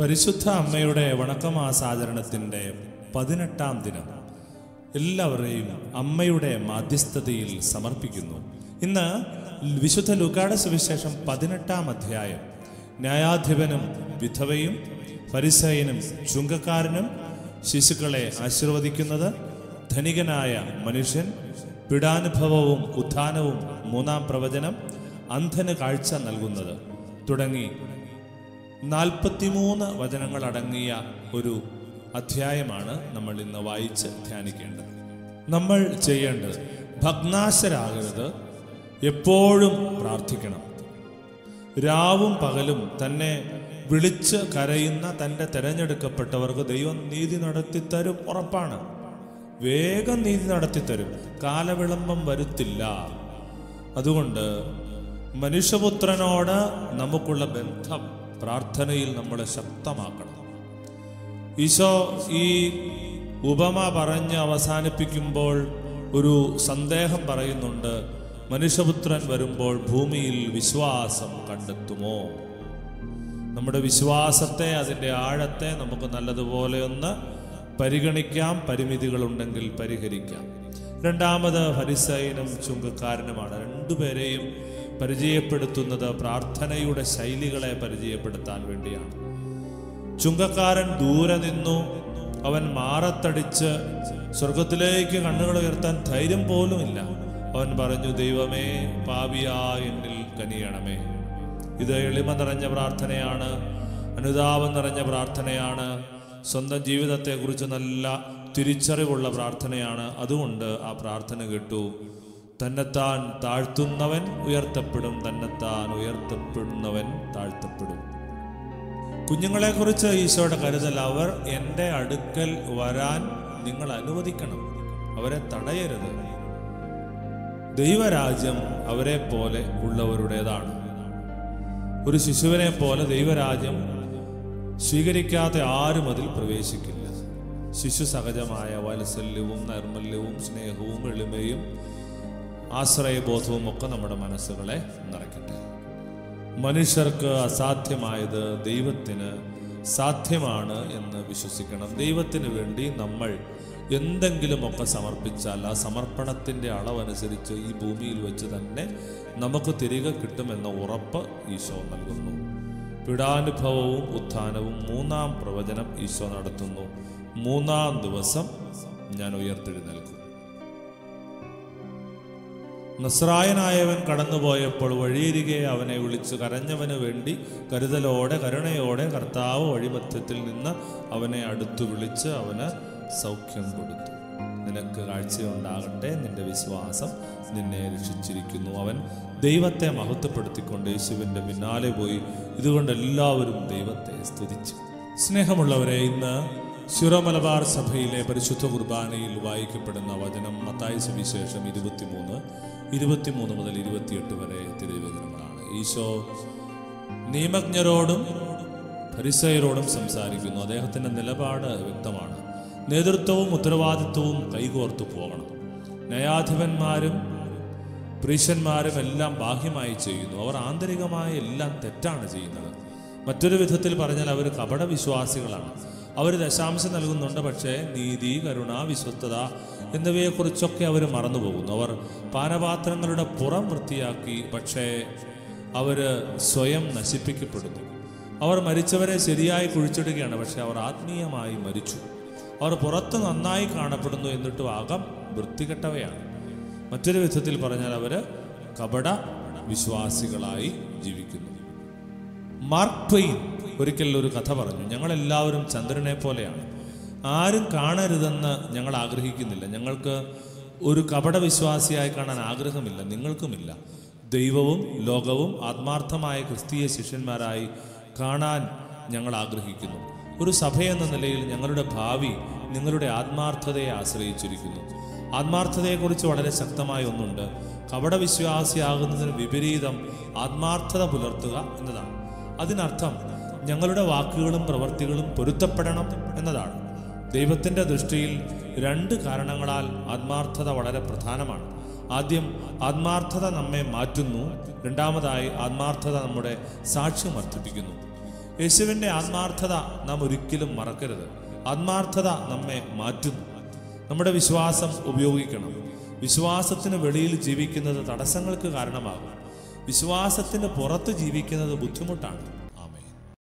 പരിശുദ്ധ അമ്മയുടെ വണക്കമാസാചരണത്തിൻ്റെ പതിനെട്ടാം ദിനം എല്ലാവരെയും അമ്മയുടെ മാധ്യസ്ഥതയിൽ സമർപ്പിക്കുന്നു ഇന്ന് വിശുദ്ധ ലുക്കാട സുവിശേഷം പതിനെട്ടാം അധ്യായം ന്യായാധിപനും വിധവയും പരിസയനും ചുങ്കക്കാരനും ശിശുക്കളെ ആശീർവദിക്കുന്നത് ധനികനായ മനുഷ്യൻ പിടാനുഭവവും ഉത്ഥാനവും മൂന്നാം പ്രവചനം അന്ധന് കാഴ്ച നൽകുന്നത് തുടങ്ങി നാൽപ്പത്തിമൂന്ന് വചനങ്ങൾ അടങ്ങിയ ഒരു അധ്യായമാണ് നമ്മൾ ഇന്ന് വായിച്ച് ധ്യാനിക്കേണ്ടത് നമ്മൾ ചെയ്യേണ്ടത് ഭഗ്നാശരാകരുത് എപ്പോഴും പ്രാർത്ഥിക്കണം രാവും പകലും തന്നെ വിളിച്ച് കരയുന്ന തൻ്റെ തെരഞ്ഞെടുക്കപ്പെട്ടവർക്ക് ദൈവം നീതി നടത്തിത്തരും ഉറപ്പാണ് വേഗം നീതി നടത്തിത്തരും കാലവിളംബം വരുത്തില്ല അതുകൊണ്ട് മനുഷ്യപുത്രനോട് നമുക്കുള്ള ബന്ധം പ്രാർത്ഥനയിൽ നമ്മളെ ശക്തമാക്കണം ഈശോ ഈ ഉപമ പറഞ്ഞ് അവസാനിപ്പിക്കുമ്പോൾ ഒരു സന്ദേഹം പറയുന്നുണ്ട് മനുഷ്യപുത്രൻ വരുമ്പോൾ ഭൂമിയിൽ വിശ്വാസം കണ്ടെത്തുമോ നമ്മുടെ വിശ്വാസത്തെ അതിൻ്റെ ആഴത്തെ നമുക്ക് നല്ലതുപോലെ ഒന്ന് പരിഗണിക്കാം പരിമിതികളുണ്ടെങ്കിൽ പരിഹരിക്കാം രണ്ടാമത് ഫരിസൈനും ചുങ്കക്കാരനുമാണ് രണ്ടുപേരെയും പരിചയപ്പെടുത്തുന്നത് പ്രാർത്ഥനയുടെ ശൈലികളെ പരിചയപ്പെടുത്താൻ വേണ്ടിയാണ് ചുങ്കക്കാരൻ ദൂരെ നിന്നു അവൻ മാറത്തടിച്ച് സ്വർഗത്തിലേക്ക് കണ്ണുകൾ ഉയർത്താൻ ധൈര്യം പോലുമില്ല അവൻ പറഞ്ഞു ദൈവമേ പാപിയാ എന്നിൽ കനിയണമേ ഇത് എളിമ നിറഞ്ഞ പ്രാർത്ഥനയാണ് അനുതാപം നിറഞ്ഞ പ്രാർത്ഥനയാണ് സ്വന്തം ജീവിതത്തെക്കുറിച്ച് നല്ല തിരിച്ചറിവുള്ള പ്രാർത്ഥനയാണ് അതുകൊണ്ട് ആ പ്രാർത്ഥന കേട്ടു തന്നെത്താൻ താഴ്ത്തുന്നവൻ ഉയർത്തപ്പെടും തന്നെത്താൻ ഉയർത്തപ്പെടുന്നവൻ താഴ്ത്തപ്പെടും കുഞ്ഞുങ്ങളെക്കുറിച്ച് ഈശോയുടെ കരുതൽ അവർ എൻ്റെ അടുക്കൽ വരാൻ നിങ്ങൾ അനുവദിക്കണം അവരെ തടയരുത് ദൈവരാജ്യം അവരെ പോലെ ഉള്ളവരുടേതാണ് ഒരു ശിശുവിനെ പോലെ ദൈവരാജ്യം സ്വീകരിക്കാത്ത ആരും അതിൽ പ്രവേശിക്കില്ല ശിശു സഹജമായ വാത്സല്യവും നൈർമല്യവും സ്നേഹവും എളിമയും ആശ്രയബോധവും ഒക്കെ നമ്മുടെ മനസ്സുകളെ നിറയ്ക്കട്ടെ മനുഷ്യർക്ക് അസാധ്യമായത് ദൈവത്തിന് സാധ്യമാണ് എന്ന് വിശ്വസിക്കണം ദൈവത്തിന് വേണ്ടി നമ്മൾ എന്തെങ്കിലുമൊക്കെ സമർപ്പിച്ചാൽ ആ സമർപ്പണത്തിൻ്റെ അളവനുസരിച്ച് ഈ ഭൂമിയിൽ വെച്ച് തന്നെ നമുക്ക് തിരികെ കിട്ടുമെന്ന ഉറപ്പ് ഈശോ നൽകുന്നു പിടാനുഭവവും ഉത്ഥാനവും മൂന്നാം പ്രവചനം ഈശോ നടത്തുന്നു മൂന്നാം ദിവസം ഞാൻ ഉയർത്തെഴുന്നേൽക്കും നസ്രായനായവൻ കടന്നുപോയപ്പോൾ വഴിയരികെ അവനെ വിളിച്ചു കരഞ്ഞവന് വേണ്ടി കരുതലോടെ കരുണയോടെ കർത്താവ് വഴിമധ്യത്തിൽ നിന്ന് അവനെ അടുത്തു വിളിച്ച് അവന് സൗഖ്യം കൊടുത്തു നിനക്ക് കാഴ്ചയുണ്ടാകട്ടെ നിന്റെ വിശ്വാസം നിന്നെ രക്ഷിച്ചിരിക്കുന്നു അവൻ ദൈവത്തെ മഹത്വപ്പെടുത്തിക്കൊണ്ട് യേശുവിൻ്റെ പിന്നാലെ പോയി ഇതുകൊണ്ട് എല്ലാവരും ദൈവത്തെ സ്തുതിച്ചു സ്നേഹമുള്ളവരെ ഇന്ന് ശിറോ മലബാർ സഭയിലെ പരിശുദ്ധ കുർബാനയിൽ വായിക്കപ്പെടുന്ന വചനം മത്തായ സുവിശേഷം ഇരുപത്തിമൂന്ന് ഇരുപത്തിമൂന്ന് മുതൽ ഇരുപത്തിയെട്ട് വരെ തിരുവചനങ്ങളാണ് ഈശോ നിയമജ്ഞരോടും പരിസയരോടും സംസാരിക്കുന്നു അദ്ദേഹത്തിൻ്റെ നിലപാട് വ്യക്തമാണ് നേതൃത്വവും ഉത്തരവാദിത്വവും കൈകോർത്തു പോകണം ന്യായാധിപന്മാരും പ്രീശന്മാരും എല്ലാം ബാഹ്യമായി ചെയ്യുന്നു അവർ ആന്തരികമായി എല്ലാം തെറ്റാണ് ചെയ്യുന്നത് മറ്റൊരു വിധത്തിൽ പറഞ്ഞാൽ അവർ കപട വിശ്വാസികളാണ് അവർ ദശാംശം നൽകുന്നുണ്ട് പക്ഷേ നീതി കരുണ വിശ്വസ്തത എന്നിവയെക്കുറിച്ചൊക്കെ അവർ മറന്നുപോകുന്നു അവർ പാനപാത്രങ്ങളുടെ പുറം വൃത്തിയാക്കി പക്ഷേ അവർ സ്വയം നശിപ്പിക്കപ്പെടുന്നു അവർ മരിച്ചവരെ ശരിയായി കുഴിച്ചിടുകയാണ് പക്ഷെ അവർ ആത്മീയമായി മരിച്ചു അവർ പുറത്ത് നന്നായി കാണപ്പെടുന്നു എന്നിട്ടും അകം വൃത്തികെട്ടവയാണ് മറ്റൊരു വിധത്തിൽ പറഞ്ഞാൽ അവർ കപട വിശ്വാസികളായി ജീവിക്കുന്നു മാർക്ക് ട്വെയിൻ ഒരിക്കൽ ഒരു കഥ പറഞ്ഞു ഞങ്ങളെല്ലാവരും ചന്ദ്രനെ പോലെയാണ് ആരും കാണരുതെന്ന് ഞങ്ങൾ ആഗ്രഹിക്കുന്നില്ല ഞങ്ങൾക്ക് ഒരു കപട വിശ്വാസിയായി കാണാൻ ആഗ്രഹമില്ല നിങ്ങൾക്കുമില്ല ദൈവവും ലോകവും ആത്മാർത്ഥമായ ക്രിസ്തീയ ശിഷ്യന്മാരായി കാണാൻ ഞങ്ങൾ ആഗ്രഹിക്കുന്നു ഒരു സഭയെന്ന നിലയിൽ ഞങ്ങളുടെ ഭാവി നിങ്ങളുടെ ആത്മാർത്ഥതയെ ആശ്രയിച്ചിരിക്കുന്നു ആത്മാർത്ഥതയെക്കുറിച്ച് വളരെ ശക്തമായ ഒന്നുണ്ട് കപട വിശ്വാസിയാകുന്നതിന് വിപരീതം ആത്മാർത്ഥത പുലർത്തുക എന്നതാണ് അതിനർത്ഥം ഞങ്ങളുടെ വാക്കുകളും പ്രവൃത്തികളും പൊരുത്തപ്പെടണം എന്നതാണ് ദൈവത്തിൻ്റെ ദൃഷ്ടിയിൽ രണ്ട് കാരണങ്ങളാൽ ആത്മാർത്ഥത വളരെ പ്രധാനമാണ് ആദ്യം ആത്മാർത്ഥത നമ്മെ മാറ്റുന്നു രണ്ടാമതായി ആത്മാർത്ഥത നമ്മുടെ സാക്ഷ്യം വർദ്ധിപ്പിക്കുന്നു യേശുവിൻ്റെ ആത്മാർത്ഥത നാം ഒരിക്കലും മറക്കരുത് ആത്മാർത്ഥത നമ്മെ മാറ്റുന്നു നമ്മുടെ വിശ്വാസം ഉപയോഗിക്കണം വിശ്വാസത്തിന് വെളിയിൽ ജീവിക്കുന്നത് തടസ്സങ്ങൾക്ക് കാരണമാകും വിശ്വാസത്തിന് പുറത്ത് ജീവിക്കുന്നത് ബുദ്ധിമുട്ടാണ്